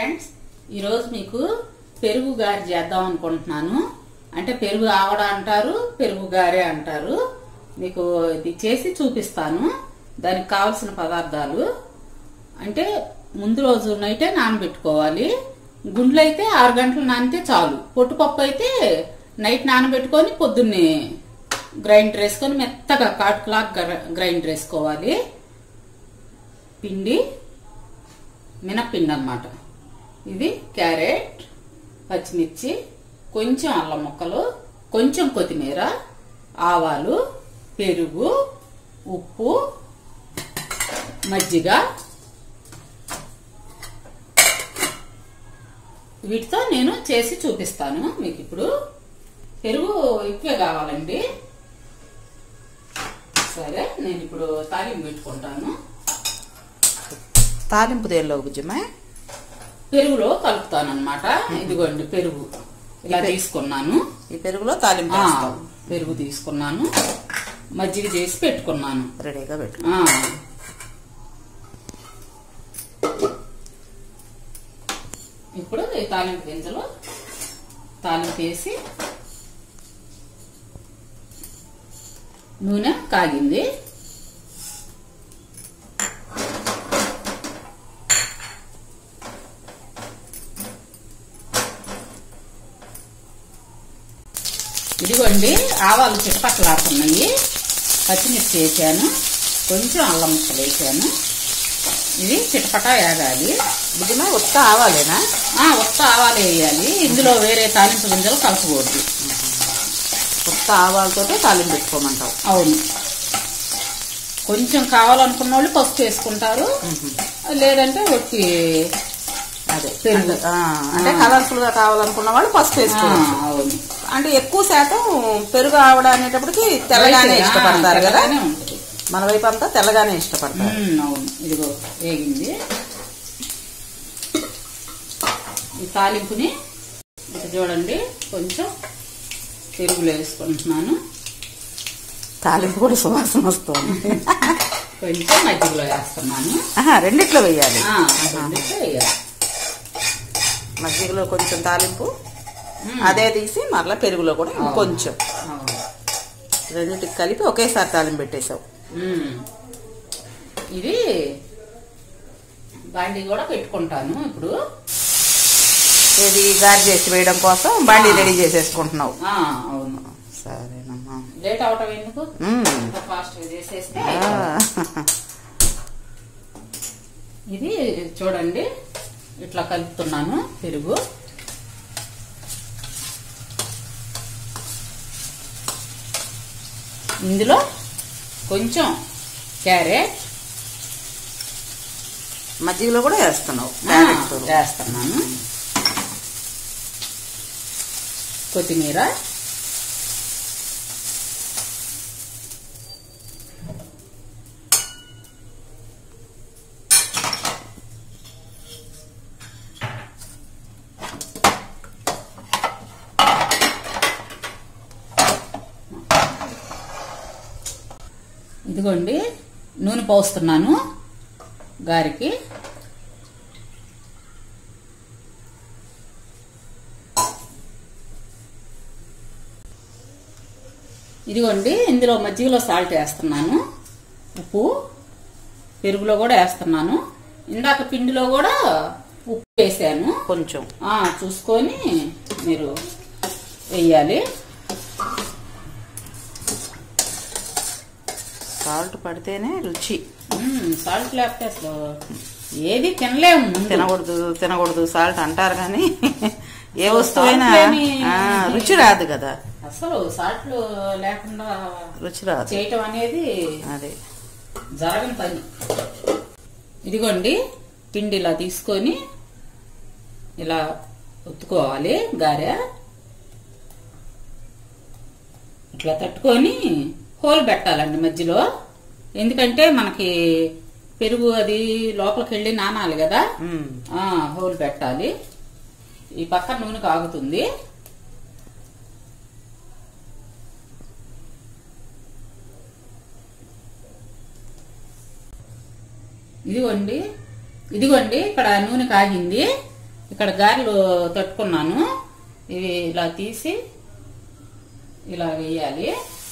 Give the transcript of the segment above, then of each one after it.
Friends ఈరోజు మీకు పెరుగు గారి చేద్దాం అనుకుంటున్నాను అంటే పెరుగు ఆవడ అంటారు పెరుగు గారె అంటారు మీకు ఇది చేసి చూపిస్తాను దానికి కావలసిన పదార్థాలు అంటే ముందు రోజు నైటే నానబెట్టుకోవాలి గుండ్లు అయితే ఆరు గంటలు నానితే చాలు పొట్టుపప్పు అయితే నైట్ నానబెట్టుకొని పొద్దున్నే గ్రైండర్ వేసుకొని మెత్తగా కాటుకులాగా గ్రైండర్ వేసుకోవాలి పిండి మినప్పిండి అన్నమాట ఇది క్యారెట్ పచ్చిమిర్చి కొంచెం అల్లం ముక్కలు కొంచెం కొత్తిమీర ఆవాలు పెరుగు ఉప్పు మజ్జిగ వీటితో నేను చేసి చూపిస్తాను మీకు ఇప్పుడు పెరుగు ఎక్కువే కావాలండి సరే నేను ఇప్పుడు తాలింపు పెట్టుకుంటాను తాలింపు దేనిలో బుజ్జమ్మ పెరుగులో కలుపుతాను అనమాట ఇదిగోండి పెరుగు ఇలా తీసుకున్నాను ఈ పెరుగులో తాలింపు ఆ, వేస్తాం పెరుగు తీసుకున్నాను మజ్జిగ చేసి పెట్టుకున్నాను రెడీగా పెట్టు ఆ. ఇప్పుడు ఈ తాలింపు గింజలు తాలింపు వేసి నూనె కాగింది ఇదిగోండి ఆవాలు చిట్టపట్టలాడుతున్నాయి పచ్చిమిర్చి వేసాను కొంచెం అల్లం ముక్కలు వేసాను ఇది చిటపట వేగాలి బుజ్జమ్మ ఉత్త ఆవాలేనా ఆ, ఉత్త ఆవాలు వేయాలి ఇందులో వేరే తాలింపు గింజలు కలపకూడదు ఉత్త ఆవాలతోటే తాలింపు పెట్టుకోమంటావు అవును కొంచెం కావాలనుకున్న వాళ్ళు పసుపు వేసుకుంటారు లేదంటే ఒట్టి అదే పెరుగు. అంటే, ఆ, అంటే కలర్ఫుల్ గా కావాలనుకున్న వాళ్ళు పసుపు ఆ, వేసుకోవచ్చు అవును అంటే ఎక్కువ శాతం పెరుగు ఆవడ అనేటప్పటికి తెల్లగానే ఆ, ఇష్టపడతారు కదా తెల్లగానే ఉంటుంది మన వైపు అంతా తెల్లగానే ఇష్టపడతారు ఉమ్, అవును ఇదిగో వేగింది ఈ తాలింపుని ఇక చూడండి కొంచెం పెరుగులో వేసుకుంటున్నాను తాలింపు కూడా సువాసన వస్తుంది కొంచెం మజ్జిగలో వేస్తున్నాను ఆహా, రెండిట్లో వేయాలి ఆ, అదంతా వేయాలి. మజ్జిగలో కొంచెం తాలింపు ఉమ్, అదే తీసి మరలా పెరుగులో కూడా ఇంకొంచెం అవును. రెండింటికి కలిపి ఒకేసారి తాలింపు పెట్టేశావు ఉమ్. ఇది బండి కూడా పెట్టుకుంటాను ఇప్పుడు ఇది గారి చేసి వేయడం కోసం బండి రెడీ చేసేసుకుంటున్నావు ఆ, అవును సరేనమ్మా లేట్ అవటం ఎందుకు మ్మ్. ఇంత ఫాస్ట్ గా చేసేస్తే ఆ. ఇది చూడండి ఇట్లా కలుపుతున్నాను పెరుగు ఇందులో కొంచెం క్యారెట్ మజ్జిగలో కూడా వేస్తున్నావు ఆ, క్యారెట్ తురుము. వేస్తున్నాను కొత్తిమీర ఇదిగోండి నూనె పోస్తున్నాను గారికి ఇదిగోండి ఇందులో మజ్జిగలో సాల్ట్ వేస్తున్నాను ఉప్పు పెరుగులో కూడా వేస్తున్నాను ఇందాక పిండిలో కూడా ఉప్పు వేసాను కొంచెం ఆ, చూసుకొని మీరు వేయాలి సాల్ట్ పడితేనే రుచి మ్మ్, సాల్ట్ లేకపోతే అసలు ఏది తినలేము ముందు. తినకూడదు తినకూడదు సాల్ట్ అంటారు కానీ ఏ వస్తువైనా సాల్ట్ లేని- ఆ, రుచి రాదు కదా అసలు సాల్ట్లు లేకుండా రుచి రాదు చేయటం అనేది అదే జరగని పని ఇదిగోండి పిండి ఇలా తీసుకొని ఇలా ఒత్తుకోవాలి గారె ఇట్లా తట్టుకొని హోల్ పెట్టాలండి మధ్యలో ఎందుకంటే మనకి పెరుగు అది లోపలికి వెళ్ళి నానాలి కదా మ్మ్. ఆ హోల్ పెట్టాలి ఈ పక్క నూనె కాగుతుంది ఇదిగోండి ఇదిగోండి ఇక్కడ నూనె కాగింది ఇక్కడ గారెలు తట్టుకున్నాను ఇవి ఇలా తీసి ఇలా వేయాలి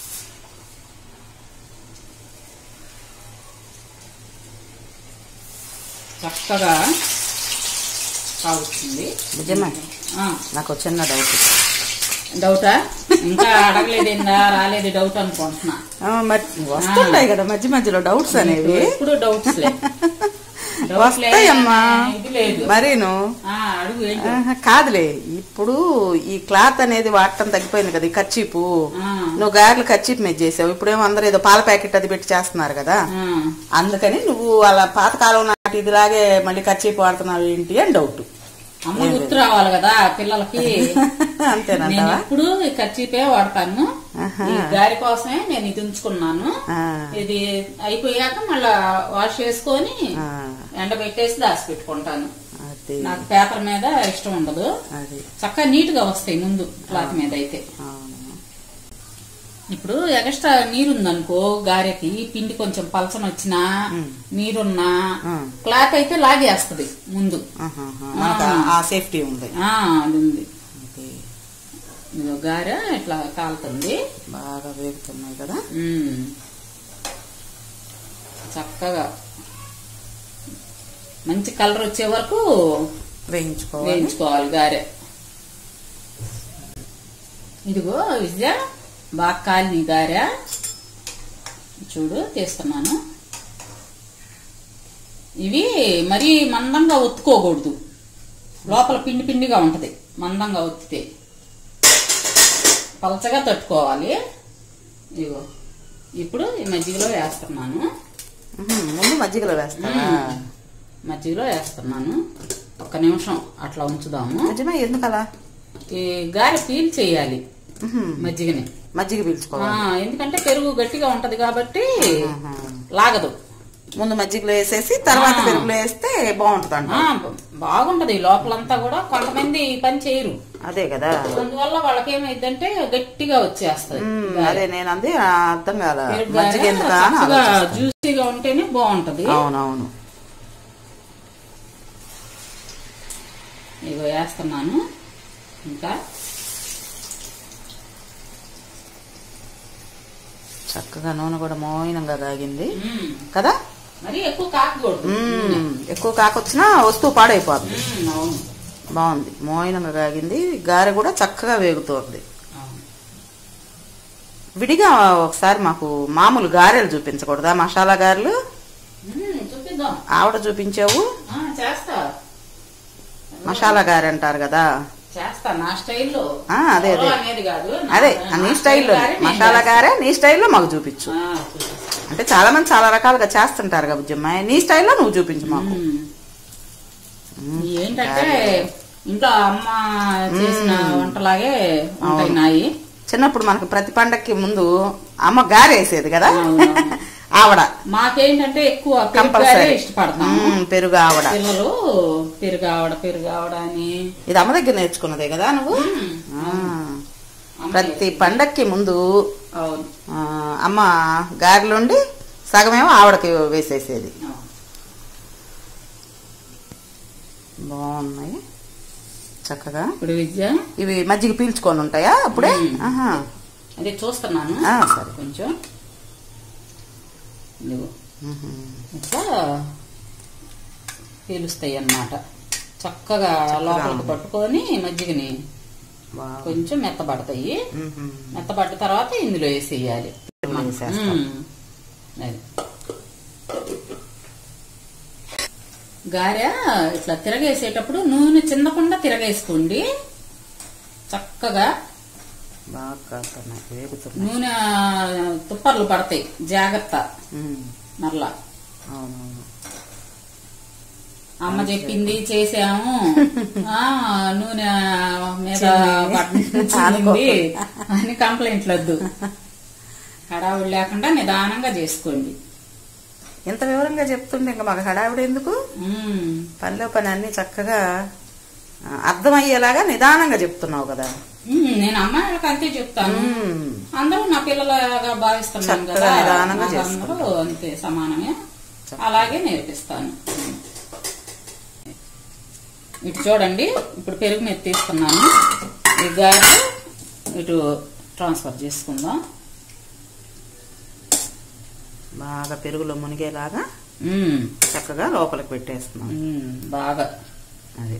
చక్కగా కావుతుంది నిజమే ఆ, నాకు ఒక చిన్న డౌట్ డౌటా ఇంకా అడగలేదేందా రాలేదు డౌట్ అనుకుంటున్నా ఆ, మరి వస్తుంటాయి కదా మధ్య మధ్యలో డౌట్స్ అనేవి ఎప్పుడు డౌట్స్ లే Doubt వస్తాయమ్మా లేదనే ఇది లేదు మరీను ఆ, అడుగు ఏంటి ఆహా, కాదులే ఇప్పుడు ఈ క్లాత్ అనేది వాడటం తగ్గిపోయింది కదా ఈ కర్చీపు ఆ, నువ్వు గారెలు కర్చీప్ మీద చేసావు ఇప్పుడేమో అందరూ ఏదో పాల ప్యాకెట్ అది పెట్టి చేస్తున్నారు కదా ఆ. అందుకని నువ్వు అలా పాతకాలం నాటి ఇదిలాగే మళ్ళీ కర్చీప్ వాడుతున్నావు ఏంటి అని డౌట్ అమ్మ గుర్తు రావాలి కదా పిల్లలకి నేను అంతేనంటావా ఎప్పుడు ఈ ఖర్చీపే వాడతాను ఆహా. ఈ గారి కోసమే నేను ఇది ఉంచుకున్నాను ఆ, ఇది అయిపోయాక మళ్ళా వాష్ చేసుకొని ఆ, ఎండబెట్టేసి దాచి పెట్టుకుంటాను అది నాకు పేపర్ మీద ఇష్టం ఉండదు అది చక్కగా నీట్ గా వస్తాయి ముందు క్లాత్ మీద అయితే అవును ఇప్పుడు ఎక్స్ట్రా నీరుందనుకో గారెకి పిండి కొంచెం పలచన వచ్చినా నీరున్నా ఉమ్. క్లాత్ అయితే లాగేస్తది ముందు ఆహాహా. మనకు ఆ- ఆ సేఫ్టీ ఉంది ఆ అది ఉంది అది ఇదిగో గారె ఇట్లా కాలుతుంది బాగా వేగుతున్నాయి కదా ఉమ్. చక్కగా మంచి కలర్ వచ్చే వరకు వేయించుకోవాలి వేయించుకోవాలి గారె ఇదిగో విద్య బాగా కాలిన గారె చూడు తీస్తున్నాను ఇవి మరీ మందంగా ఒత్తుకోకూడదు లోపల పిండి పిండిగా ఉంటది మందంగా ఒత్తితే పలచగా తట్టుకోవాలి ఇదిగో ఇప్పుడు ఈ మజ్జిగలో వేస్తున్నాను ఉహుం, ముందు మజ్జిగలో వేస్తావా మజ్జిగలో వేస్తున్నాను ఒక్క నిమిషం అట్లా ఉంచుదాము నిజమే ఎందుకు అలా ఈ గారె పీల్ చేయాలి ఉహుం, మజ్జిగని మజ్జిగ ఆ, పీల్చుకోవాలి ఎందుకంటే పెరుగు గట్టిగా ఉంటది కాబట్టి ఆహా. లాగదు ముందు మజ్జిగలో వేసేసి తర్వాత ఆ. పెరుగులో వేస్తే బాగుంటుంది అంట ఆ, బాగుంటది లోపలంతా కూడా కొంతమంది ఈ పని చేయరు అదే కదా అందువల్ల వాళ్ళకి ఏమైందంటే గట్టిగా వచ్చేస్తది ఉమ్, అదే నేను అంది ఆ, అర్థం కాల పెరుగు మజ్జిగ గారె ఎందుకు అని చక్కగా ఆలోచిస్తాను. జ్యూసీగా ఉంటేనే బాగుంటది అవునవును ఇగో వేస్తున్నాను ఇంకా చక్కగా నూనె కూడా మోయినంగా కాగింది మ్మ్. కదా మరి ఎక్కువ కాకూడదు ఉమ్, ఎక్కువ కాకొచ్చినా వస్తువు పాడైపోతుంది మ్మ్, అవును బాగుంది మోయినంగా కాగింది గారె కూడా చక్కగా వేగుతోంది అవును. విడిగా ఒకసారి మాకు మామూలు గారెలు చూపించకూడదా మసాలా గారెలు మ్మ్, చూపిద్దాం ఆవిడ చూపించావు ఆ, చేస్తా మసాలా గారె అంటారు కదా చేస్తా నా స్టైల్లో ఆ, అదే, అదే. ఎవరో అనేది కాదు నా- అదే నా నీ స్టైల్ స్టైల్లో గారే నేను మసాలా చేస్తా. గారె నీ స్టైల్లో మాకు చూపించు ఆ, చూపిస్తా. అంటే చాలా మంది చాలా రకాలుగా చేస్తుంటారు కదా బుజ్జమ్మ నీ స్టైల్లో నువ్వు చూపించు మాకు మ్మ్. ఏంటంటే ఇంట్లో అమ్మ చేసిన వంటలాగే ఉంటాయి నాయి చిన్నప్పుడు మనకు ప్రతి పండక్కి ముందు అమ్మ గారె వేసేది కదా అవునవును. ఆవిడ మాకేంటంటే ఎక్కువ పెరుగు కంపల్సరీ గారే ఇష్టపడతాము మ్మ్, పెరుగు ఆవిడ పిల్లలు పెరుగు ఆవడ పెరుగు ఆవడ అని ఇది అమ్మ దగ్గర నేర్చుకున్నదే కదా నువ్వు ఆ. అమ్మ ప్రతి పండక్కి ముందు అవును ఆ, అమ్మ గారెలుండి సగమేమో ఆవిడకి వేసేసేది అవును. బాగున్నాయి చక్కగా ఇప్పుడు విద్య ఇవి మజ్జిగ పీల్చుకొని ఉంటాయా అప్పుడే మ్మ్. ఆహా. అదే చూస్తున్నాను ఆ, సరే కొంచెం ఇదిగో మ్మ్. ఇట్లా పీలుస్తాయి అన్నమాట చక్కగా లోపలికి పట్టుకొని మజ్జిగని బాగా. కొంచెం మెత్తబడతాయి మ్మ్. మెత్తబడ్డ తర్వాత ఇందులో వేసేయాలి ఇందులో వేసేస్తాం. మ్మ్. అది గారె ఇట్లా తిరగేసేటప్పుడు నూనె చిందకుండా తిరగేసుకోండి చక్కగా బాగా కాస్తున్నాయి వేగుతున్నాయి నూనె తుప్పర్లు పడతాయి జాగ్రత్త మ్మ్. మరలా అవునవును అమ్మ చెప్పింది చేసాము ఆ నూనె మీద చిన్ని. పడింది అని కంప్లైంట్లు వద్దు హడావుడి లేకుండా నిదానంగా చేసుకోండి ఇంత వివరంగా చెప్తుండే ఇంకా మాకు హడావిడి ఎందుకు మ్మ్. పనిలో పని అన్ని చక్కగా ఆ, అర్థమయ్యేలాగా నిదానంగా చెప్తున్నావు కదా మ్మ్. నేను అమ్మాయిలకు అంతే చెప్తాను మ్మ్. అందరూ నా పిల్లలుగా భావిస్తున్నాను చక్కగా కదా నిదానంగా నాకు అందరూ అంతే సమానమే అలాగే నేర్పిస్తాను ఇటు చూడండి ఇప్పుడు పెరుగు మీద తీసుకున్నాను ఈ గారెలు ఇటు ట్రాన్స్ఫర్ చేసుకుందాం బాగా పెరుగులో మునిగేలాగా మ్మ్. చక్కగా లోపలికి పెట్టేస్తున్నాం మ్మ్. బాగా అది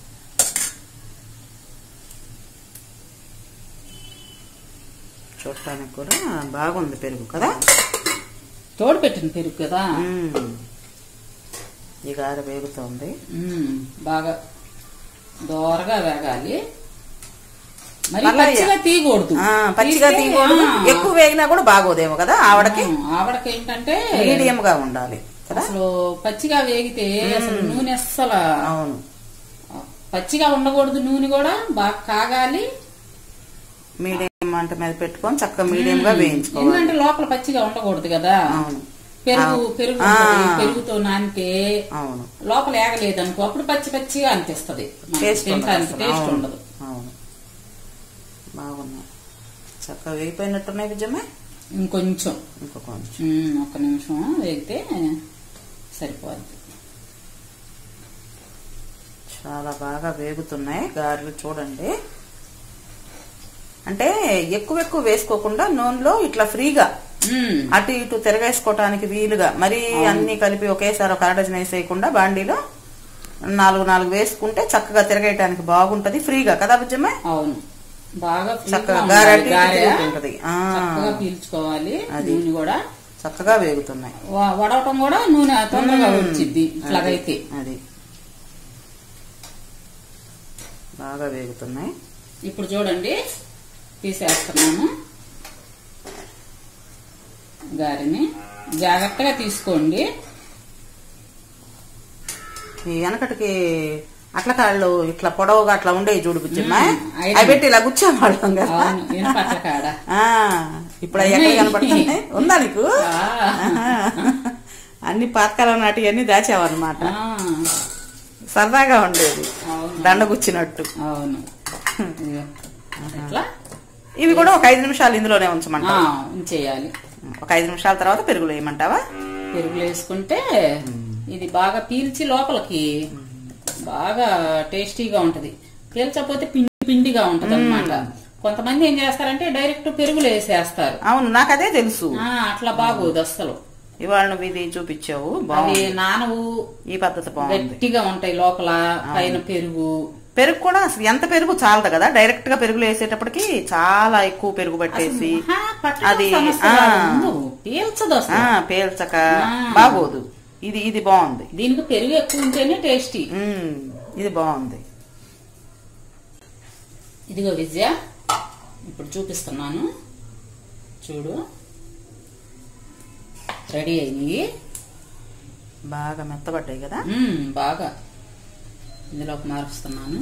చూడటానికి కూడా బాగుంది పెరుగు కదా తోడు పెట్టిన పెరుగు కదా మ్మ్. ఈ గారె వేగుతోంది మ్మ్. బాగా దోరగా వేగాలి మరి మళ్ళా పచ్చిగా తీయకూడదు ఆ, పచ్చిగా తీస్తే, తీయకూడదు ఆ, ఎక్కువ వేగినా కూడా బాగోదేమో కదా ఆవిడకి ఆ, ఆవిడకి ఏంటంటే మీడియం గా ఉండాలి కదా అసలు పచ్చిగా వేగితే అసలు నూనె అస్సలు అవును పచ్చిగా ఉండకూడదు నూనె కూడా బాగా కాగాలి మీడియం మంట మీద పెట్టుకొని చక్కగా మీడియం గా వేయించుకోవాలి ఎందుకంటే లోపల పచ్చిగా ఉండకూడదు కదా అవును పెరుగు పెరుగు ఆ. ఉంటుంది. పెరుగుతో నానితే అవును లోపల ఏగలేదు అనుకో అప్పుడు పచ్చి పచ్చిగా అనిపిస్తది మనకి టేస్ట్ ఉండదు తినడానికి అసలు. టేస్ట్ అవును. ఉండదు అవును బాగున్నాయి చక్కగా వేగిపోయినట్టున్నాయి విజయమే ఇంకొంచెం ఇంకో కొంచెం ఉమ్, ఒక్క నిమిషం వేగితే సరిపోద్ది చాలా బాగా వేగుతున్నాయి గారెలు చూడండి అంటే ఎక్కువ ఎక్కువ వేసుకోకుండా నూనెలో ఇట్లా ఫ్రీగా ఉమ్, అటు ఇటు తిరగేసుకోవటానికి వీలుగా మరి అన్ని కలిపి ఒకేసారి ఒక అరడజన్ వేసేయకుండా బాండీలో నాలుగు నాలుగు వేసుకుంటే చక్కగా తిరగేయటానికి బాగుంటది ఫ్రీగా కదా బుజ్జమ్మ అవును బాగా ఫ్రీగా చక్కగా ఉండాలి గారె అటు ఇటు గారె. తిరుగుతుంటది. ఆ. చక్కగా పీల్చుకోవాలి అది. నూనె కూడా చక్కగా వేగుతున్నాయి వ- వడవటం కూడా నూనె తొందరగా వచ్చింది ఇట్లాగైతే అది బాగా వేగుతున్నాయి ఇప్పుడు చూడండి తీసేస్తున్నాను గారిని జాగ్రత్తగా తీసుకోండి ఈ వెనకటికి అట్ల కాళ్ళు ఇట్లా పొడవుగా అట్లా ఉండేవి చూడు బుజ్జమ్మ మ్మ్. ఐరన్. అవి పెట్టి ఇలా కూర్చోవాళ్ళం కదా అవును ఇనపట్ల కాడ ఆ, ఇప్పుడు అవి ఎక్కడ ఉన్నాయి. కనపడుతున్నాయి ఉందా నీకు ఆ. ఆహా. అన్ని పాతకాలం నాటి అన్ని దాచావన్నమాట ఆ, సరదాగా ఉండేది అవును దండ గుచ్చినట్టు అవును ఇదిగో. ఎట్లా ఇవి కూడా ఒక ఐదు నిమిషాలు ఇందులోనే ఆ, ఉంచమంటావా ఉంచేయాలి ఒక ఐదు నిమిషాల తర్వాత పెరుగులో వేయమంటావా పెరుగులు వేసుకుంటే ఇది బాగా పీల్చి లోపలికి బాగా టేస్టీగా ఉంటది పీల్చకపోతే పిండి పిండిగా ఉంటది అనమాట కొంతమంది ఏం చేస్తారంటే డైరెక్ట్ పెరుగులు వేసేస్తారు అవును నాకు అదే తెలుసు ఆ, అట్లా బాగోదు అస్సలు ఇవాళ నువ్వు ఇది చూపించావు అవి బాగుంది నానవు ఈ పద్ధతి బాగుంది గట్టిగా ఉంటాయి లోపల పైన పెరుగు పెరుగు కూడా అసలు ఎంత పెరుగు చాలదు కదా డైరెక్ట్ గా పెరుగులో వేసేటప్పటికి చాలా ఎక్కువ పెరుగు పట్టేసి ఆహా, పట్టడం అది, సమస్య ఆ. కాదు. ముందు పీల్చదు ఆ అసలు పేల్చక ఆ. బాగోదు ఇది ఇది బాగుంది దీనికి పెరుగు ఎక్కువ ఉంటేనే టేస్టీ ఉమ్, ఇది బాగుంది ఇదిగో విద్య ఇప్పుడు చూపిస్తున్నాను చూడు రెడీ అయినాయి బాగా మెత్తబడ్డాయి కదా మ్మ్, బాగా ఇందులోకి మారుస్తున్నాను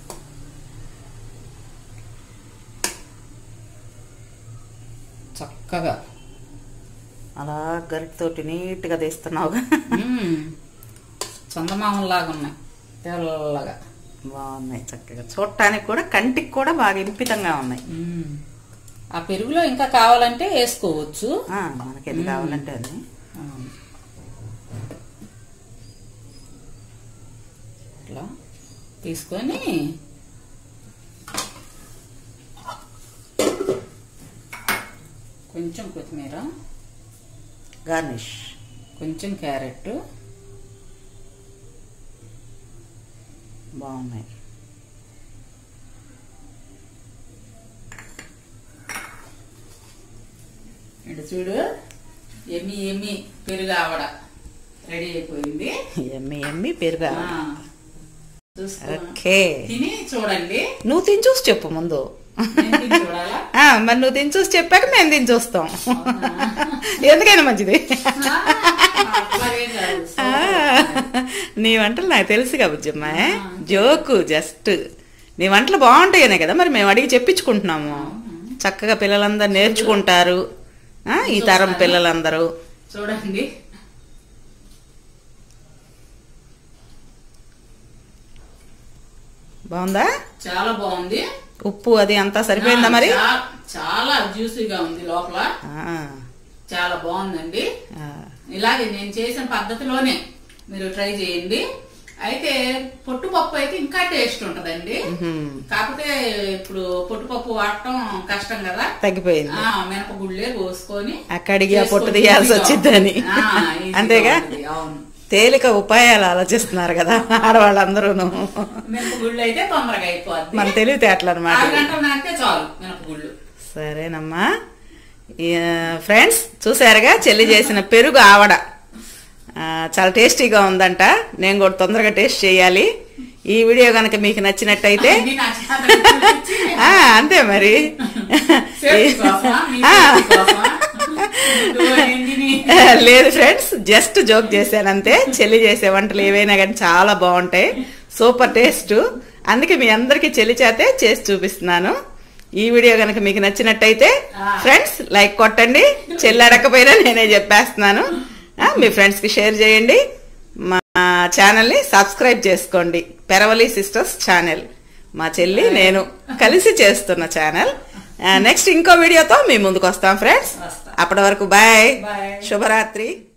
చక్కగా అలా గరిటతోటి నీట్ గా తీస్తున్నావుగా మ్మ్, చందమామలాగా ఉన్నాయి తెల్లగా బాగున్నాయి చక్కగా చూడటానికి కూడా కంటికి కూడా బాగా ఇంపితంగా ఉన్నాయి మ్మ్. ఆ పెరుగులో ఇంకా కావాలంటే వేసుకోవచ్చు ఆ, మనకి ఎన్ని కావాలంటే అది అవును. ఇట్లా తీసుకొని కొంచెం కొత్తిమీర గార్నిష్ కొంచెం క్యారెట్ బాగున్నాయి ఇటు చూడు ఎమ్మి ఎమ్మి పెరుగు ఆవడ రెడీ అయిపోయింది ఎమ్మి ఎమ్మి పెరుగా ఆ, చూసుకో ఓకే తిని చూడండి నువ్వు తిని చూసి చెప్పు ముందు నేను తిని చూడాలా ఆ, మరి నువ్వు తిని చూసి చెప్పాక మేము తిని చూస్తాం ఎందుకైనా మంచిది ఆ, అట్లాగే కాదు. ఆ, నీ వంటలు నాకు తెలుసు కదా బుజ్జమ్మ జోకు జస్ట్ నీ వంటలు బాగుంటాయనే కదా మరి మేము అడిగి చెప్పించుకుంటున్నాము చక్కగా పిల్లలందరూ నేర్చుకుంటారు ఆ, ఈ తరం పిల్లలందరూ చూడండి బాగుందా చాలా బాగుంది ఉప్పు అది అంతా సరిపోయిందా మరి చా- చాలా జ్యూసీగా ఉంది లోపల ఆ, చాలా బాగుందండి ఆ, ఇలాగే నేను చేసిన పద్ధతిలోనే మీరు ట్రై చేయండి అయితే పొట్టుపప్పు అయితే ఇంకా టేస్ట్ ఉంటదండి కాకపోతే ఇప్పుడు పొట్టుపప్పు వాడటం కష్టం కదా తగ్గిపోయింది ఆ మినపగుళ్ళే పోసుకొని అక్కడికి ఆ పొట్టు చేసుకొని తీయాల్సి ఈజీగా వచ్చిద్దని ఉంటుంది. ఆ, ఈజీగా అంతేగా ఉంటుంది, అవును తేలిక ఉపాయాలు ఆలోచిస్తున్నారు కదా ఆడవాళ్ళందరూను మినపగుళ్ళు అయితే తొందరగా అయిపోద్ది మన తెలివితేటలు అనమాట ఆరు గంటలు నాటితే చాలు మినపగుళ్ళు సరేనమ్మా ఫ్రెండ్స్ చూసారుగా చెల్లి చేసిన పెరుగు ఆవడ ఆ, చాలా టేస్టీగా ఉందంట నేను కూడా తొందరగా టేస్ట్ చేయాలి ఈ వీడియో కనుక మీకు నచ్చినట్టయితే ఇది నా చేతకి చూపించి ఆ, అంతే మరి సేఫ్టీ కోసమా? మీ ఆ. సేఫ్టీ కోసమా? ఇదిగో ఏంటిది? లేదు ఫ్రెండ్స్ జస్ట్ జోక్ చేశాను అంతే చెల్లి చేసే వంటలు ఏవైనా కానీ చాలా బాగుంటాయి సూపర్ టేస్ట్ అందుకే మీ అందరికి చెల్లి చేతే చేసి చూపిస్తున్నాను ఈ వీడియో కనుక మీకు నచ్చినట్టయితే ఆ. ఫ్రెండ్స్ లైక్ కొట్టండి చెల్లి అడగకపోయినా నేనే చెప్పేస్తున్నాను ఆ, మీ ఫ్రెండ్స్ కి షేర్ చేయండి మా ఛానల్ ని సబ్స్క్రైబ్ చేసుకోండి పెరవలి సిస్టర్స్ ఛానల్ మా చెల్లి నేను కలిసి చేస్తున్న ఛానల్ నెక్స్ట్ ఇంకో వీడియోతో మీ ముందుకు వస్తాం ఫ్రెండ్స్ వస్తా. అప్పటి వరకు బాయ్ Bye. శుభరాత్రి